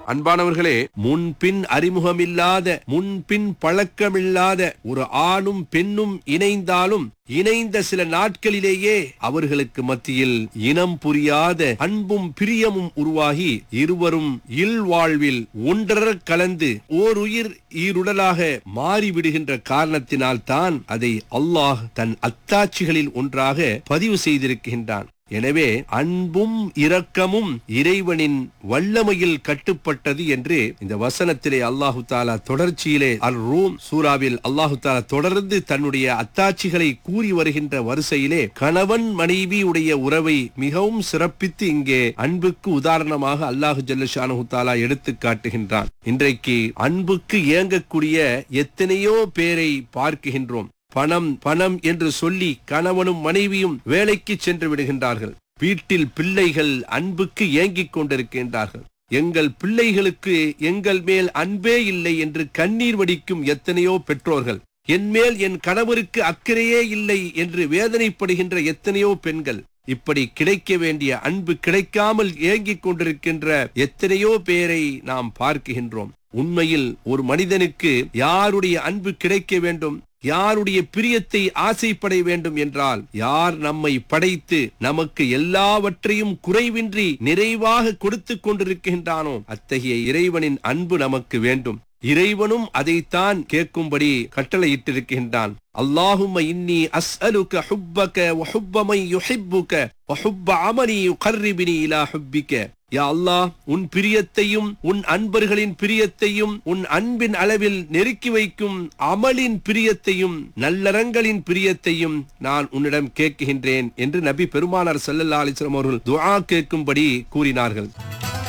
அன்பானவர்களே முன்பின் அறிமுகமில்லாத முன்பின் பழக்கமில்லாத ஒரு ஆணும் பெண்ணும் இணைந்தாலும் இணைந்த சில நாட்களிலேயே அவர்களுக்கு மத்தியில் இனம் புரியாத அன்பும் பிரியமும் உருவாகி இருவரும் இல்வாழ்வில் ஒன்றர கலந்து ஓர் உயிர் ஈருடலாக மாறிவிடுகின்ற காரணத்தினால் தான் அதை அல்லாஹ் தன் அத்தாட்சிகளில் ஒன்றாக பதிவு செய்திருக்கின்றான் எனவே அன்பும் இரக்கமும் இறைவனின் வல்லமையில் கட்டுப்பட்டது என்று இந்த வசனத்திலே அல்லாஹு தாலா தொடர்ச்சியிலே அல் ரூம் சூராவில் அல்லாஹு தாலா தொடர்ந்து தன்னுடைய அத்தாட்சிகளை கூறி வருகின்ற வரிசையிலே கணவன் மனைவியுடைய உறவை மிகவும் சிறப்பித்து இங்கே அன்புக்கு உதாரணமாக அல்லாஹு ஜல்லஷானு தாலா எடுத்து காட்டுகின்றான் இன்றைக்கு அன்புக்கு இயங்கக்கூடிய எத்தனையோ பேரை பார்க்கின்றோம் பணம் பணம் என்று சொல்லி கணவனும் மனைவியும் வேலைக்கு சென்று விடுகின்றார்கள் வீட்டில் பிள்ளைகள் அன்புக்கு ஏங்கிக் கொண்டிருக்கின்றார்கள் எங்கள் பிள்ளைகளுக்கு எங்கள் மேல் அன்பே இல்லை என்று கண்ணீர் வடிக்கும் எத்தனையோ பெற்றோர்கள் என் மேல் என் கணவருக்கு அக்கறையே இல்லை என்று வேதனைப்படுகின்ற எத்தனையோ பெண்கள் இப்படி கிடைக்க வேண்டிய அன்பு கிடைக்காமல் ஏங்கிக் கொண்டிருக்கின்ற எத்தனையோ பேரை நாம் பார்க்கின்றோம் உண்மையில் ஒரு மனிதனுக்கு யாருடைய அன்பு கிடைக்க வேண்டும் யாருடைய பிரியத்தை ஆசைப்பட வேண்டும் என்றால் யார் நம்மை படைத்து நமக்கு எல்லாவற்றையும் குறைவின்றி நிறைவாக கொடுத்து கொண்டிருக்கின்றானோ அத்தகைய இறைவனின் அன்பு நமக்கு வேண்டும் இறைவனும் அதைத்தான் கேட்கும்படி கட்டளையிட்டிருக்கின்றான் அல்லாஹும்ம இன்னி அஸ்அலுக ஹுப்பக வ ஹுப்ப மன் யுஹிப்புக வ ஹுப்ப அமலி யுகர்ரிபினி இலா ஹுப்பிக யா அல்லாஹ் உன் பிரியத்தையும் உன் அன்பர்களின் பிரியத்தையும் உன் அன்பின் அளவில் நெருக்கி வைக்கும் அமலின் பிரியத்தையும் நல்லறங்களின் பிரியத்தையும் நான் உன்னிடம் கேட்கின்றேன் என்று நபி பெருமானார் ஸல்லல்லாஹு அலைஹி வஸல்லம் அவர்கள் துஆ கேட்கும்படி கூறினார்கள்